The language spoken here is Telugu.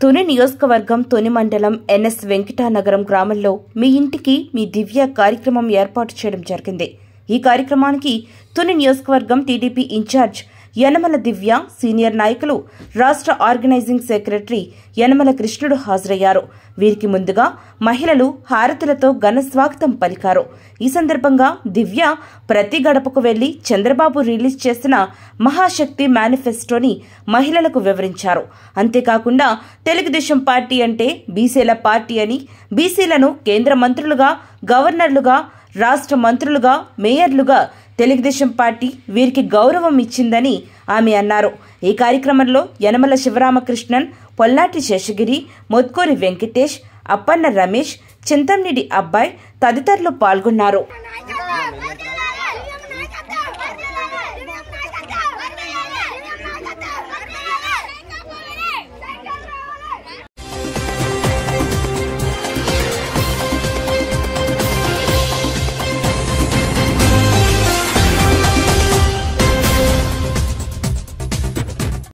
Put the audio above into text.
తుని నియోజకవర్గం తుని మండలం ఎన్ఎస్ వెంకటానగరం గ్రామంలో మీ ఇంటికి మీ దివ్య కార్యక్రమం ఏర్పాటు చేయడం జరిగింది ఈ కార్యక్రమానికి తుని నియోజకవర్గం TDP in-charge Yanamala Divya senior నాయకులు రాష్ట్ర ఆర్గనైజింగ్ సెక్రటరీ యనమల కృష్ణుడు హాజరయ్యారు వీరికి ముందుగా మహిళలు హారతులతో ఘన స్వాగతం పలికారు ఈ సందర్భంగా దివ్య ప్రతి గడపకు వెళ్లి చంద్రబాబు రిలీజ్ చేసిన మహాశక్తి మేనిఫెస్టోని మహిళలకు వివరించారు అంతేకాకుండా తెలుగుదేశం పార్టీ అంటే బీసీల పార్టీ అని బీసీలను కేంద్ర మంత్రులుగా గవర్నర్లుగా రాష్ట్ర మంత్రులుగా మేయర్లుగా తెలుగుదేశం పార్టీ వీరికి గౌరవం ఇచ్చిందని ఆమె అన్నారు ఈ కార్యక్రమంలో యనమల శివరామకృష్ణన్ పొల్లాటి శేషగిరి మొత్కోరి వెంకటేష్ అప్పన్న రమేష్ చింతంనిడి అబ్బాయి తదితరులు పాల్గొన్నారు నాయకత్వం